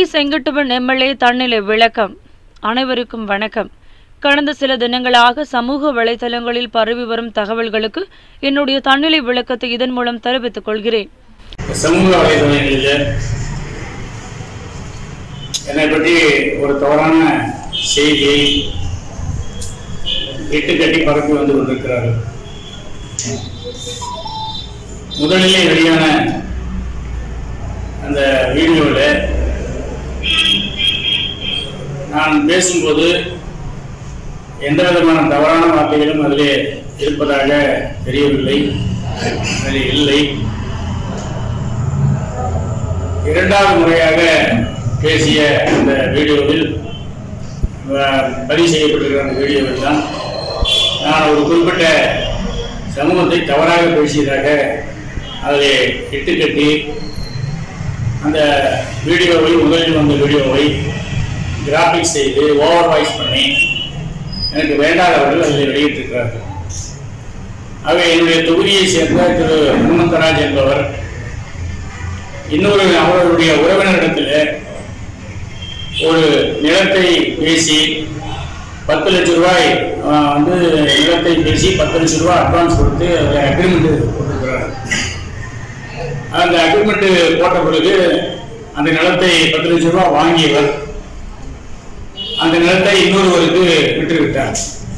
Senguttuvan MLA தன்னிலை விளக்கம் அனைவருக்கும் வணக்கம் கடந்த சில தினங்களாக சமூக வலைதளங்களில் பரவி வரும் தகவல்களுக்கு என்னுடைய தன்னிலை விளக்கத்தை இதன் மூலம் தெரிவித்துக் கொள்கிறேன் சமூக வலைதளங்களில் என்னை பற்றி ஒரு தவறான செய்தியை இட்டு கட்டி பரப்பி வந்து கொண்டிருக்கிறார்கள் முதலிலே வெளியான அந்த வீடியோவில் நான் பேசும்போது எந்த விதமான தவறான வார்த்தைகளும் அதிலே இருப்பதாக தெரியவில்லை அதில் இல்லை இரண்டாவது முறையாக பேசிய அந்த வீடியோவில் அஹ், பதிவு செய்யப்பட்டிருக்கிற அந்த வீடியோவில் தான் நான் ஒரு குறிப்பிட்ட சமூகத்தை தவறாக பேசியதாக அதில் இட்டுக்கட்டி அந்த வீடியோவை முதலில் வந்த வீடியோவை கிராபிக்ஸ் செய்து ஓவர் வாய்ஸ் பண்ணி எனக்கு வேண்டாதவர்கள் அதில் வெளியிட்டிருக்கிறார்கள் ஆகவே என்னுடைய தொகுதியை சேர்ந்த திரு ஹனுமந்தராஜ் என்பவர் இன்னொரு அவர்களுடைய உறவினரிடத்தில் ஒரு நிலத்தை பேசி பத்து லட்ச ரூபாய் ஆஹ், வந்து நிலத்தை பேசி பத்து லட்ச ரூபாய் அட்வான்ஸ் கொடுத்து அதில் அக்ரிமெண்ட் போட்டிருக்கிறார் அந்த அக்ரிமெண்ட் போட்ட பிறகு அந்த நிலத்தை பத்து லட்ச ரூபாய் வாங்கியவர் அந்த நிலத்தை இன்னொருவருக்கு விட்டுவிட்டார்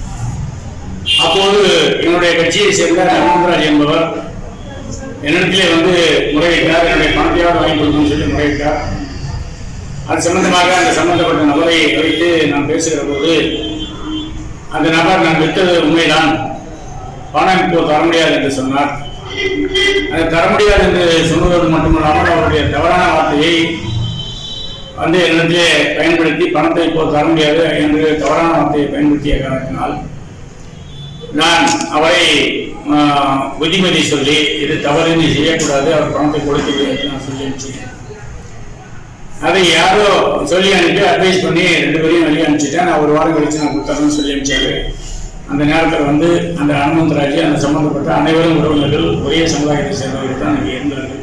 அப்போது என்னுடைய கட்சியை சேர்ந்த ரமணராஜ் என்பவர் என்னிடத்திலே வந்து முறையிட்டார் என்னுடைய பணத்தையாவது வாங்கி கொடுக்கணும்னு சொல்லி முறையிட்டார் அது சம்பந்தமாக அந்த சம்பந்தப்பட்ட நபரை வைத்து நான் பேசுகிற போது அந்த நபர் நான் விட்டது உண்மைதான் பணம் இப்போ தர முடியாது என்று சொன்னார் அது தர முடியாது என்று சொன்னதோடு மட்டுமல்லாமல் அவருடைய தவறான வார்த்தையை வந்து என்னிடத்திலே பயன்படுத்தி பணத்தை இப்போ தர முடியாது என்று தவறான வார்த்தையை பயன்படுத்திய காரணத்தினால் நான் அவரை ஆஹ், புத்திமதி சொல்லி இது தவறு நீ செய்யக்கூடாது அவர் பணத்தை கொடுத்து என்று நான் சொல்லி அனுப்பிச்சிட்டேன் அதை யாரோ சொல்லி அனுப்பி அட்வைஸ் பண்ணி ரெண்டு பேரையும் வெளியே அனுப்பிச்சிட்டேன் நான் ஒரு வாரம் கழிச்சு நான் கொடுத்தாருன்னு சொல்லி அனுப்பிச்சாரு அந்த நேரத்தில் வந்து அந்த அனுமந்தராஜ் அந்த சம்பந்தப்பட்ட அனைவரும் உறவினர்கள் ஒரே சமுதாயத்தை சேர்ந்தவர்கள் தான் அங்கே இருந்தார்கள்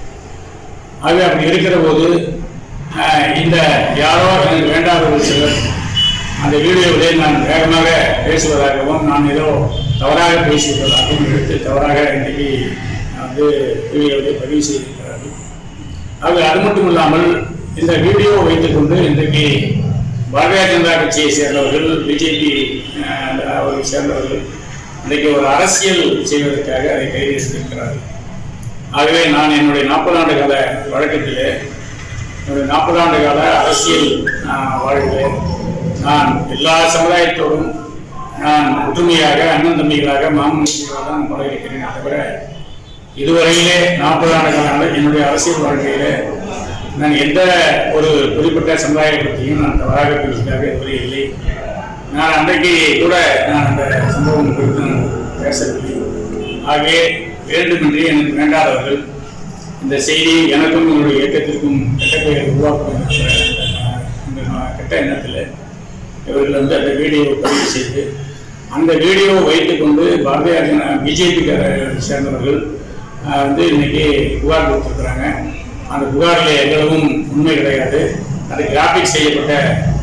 ஆகவே அப்படி இருக்கிற போது ஆஹ், இந்த யாரோ எனக்கு வேண்டாத ஒரு சிலர் அந்த வீடியோவிலே நான் வேகமாக பேசுவதாகவும் நான் ஏதோ தவறாக பேசியுள்ளதாகவும் எடுத்து தவறாக இன்றைக்கு வந்து வீடியோவை பதிவு செய்திருக்கிறார்கள் ஆக அது மட்டும் இல்லாமல் இந்த வீடியோ வைத்துக்கொண்டு இன்றைக்கு பாரதிய ஜனதா கட்சியை சேர்ந்தவர்கள் பிஜேபி அவரை சேர்ந்தவர்கள் இன்றைக்கு ஒரு அரசியல் செய்வதற்காக அதை கைது செய்திருக்கிறார்கள் ஆகவே நான் என்னுடைய நாற்பது ஆண்டு கால வழக்கத்திலே என்னுடைய நாற்பது ஆண்டு கால அரசியல் ஆஹ், வாழ்விலே நான் எல்லா சமுதாயத்தோடும் நான் ஒற்றுமையாக அண்ணன் தம்பிகளாக மாமன்களாக தான் பழகிருக்கிறேன் தவிர இதுவரையிலே நாற்பது ஆண்டு கால என்னுடைய அரசியல் வாழ்க்கையிலே நான் எந்த ஒரு குறிப்பிட்ட சமுதாயத்தை பற்றியும் நான் தவறாக பேசியதாக இதுவரை இல்லை நான் அன்றைக்கு கூட நான் அந்த சம்பவம் குறித்து நான் பேசவில்லை ஆகவே வேண்டுமென்றே எனக்கு வேண்டாதவர்கள் இந்த செய்தி எனக்கும் என்னுடைய இயக்கத்திற்கும் கெட்ட பெயர் உருவாக்கும் என்ற, அஹ், இந்த கெட்ட எண்ணத்தில் இவர்கள் வந்து அந்த வீடியோவை பதிவு செய்து அந்த வீடியோவை வைத்துக்கொண்டு பாரதிய ஜன பிஜேபிக்கார சேர்ந்தவர்கள் அஹ், வந்து இன்னைக்கு புகார் கொடுத்துருக்குறாங்க அந்த புகாரில் எவ்வளவும் உண்மை கிடையாது அது கிராபிக் செய்யப்பட்ட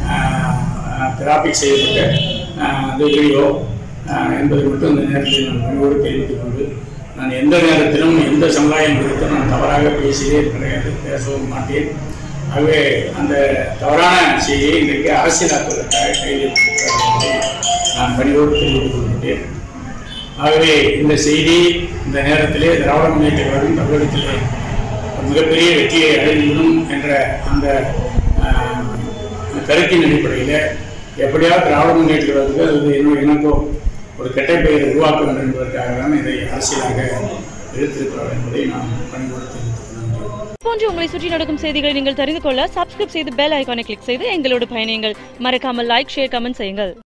கிராபிக் செய்யப்பட்ட அஹ், அந்த வீடியோ அஹ், என்பதை மட்டும் இந்த நேரத்தில் நான் பணிவோடு தெரிவித்துக் கொண்டு நான் எந்த நேரத்திலும் எந்த சமுதாயம் குறித்தும் நான் தவறாக பேசியதே கிடையாது பேசவும் மாட்டேன் ஆகவே அந்த தவறான செய்தியை இன்றைக்கு அரசியலாக்குவதற்காக கைது எடுத்திருக்கிறார்கள் என்பதை நான் பணிவோடு தெரிவித்துக் கொள்கின்றேன் ஆகவே இந்த செய்தி இந்த நேரத்திலே திராவிட முன்னேற்ற கழகம் தமிழகத்திலே ஒரு மிகப்பெரிய வெற்றியை அடைந்துவிடும் என்ற அந்த ஆஹ், கருத்தின் அடிப்படையில் எப்படியாவது திராவிட முன்னேற்ற கழகத்துக்கு அது என்னோட எனக்கோ ஒரு கெட்ட பெயரை உருவாக்க வேண்டும் என்பதற்காக தான் இதை அரசியலாக எடுத்திருக்கிறார் என்பதை நான் பணிவோடு தெரிவித்துக் கொள்கின்றேன் போன்று உங்களை சுற்றி நடக்கும் செய்திகளை நீங்கள் தெரிந்து கொள்ள சப்ஸ்கிரைப் செய்து பெல் ஐகானை கிளிக் செய்து எங்களோடு பயணியுங்கள் மறக்காமல் லைக் ஷேர் கமெண்ட் செய்யுங்கள்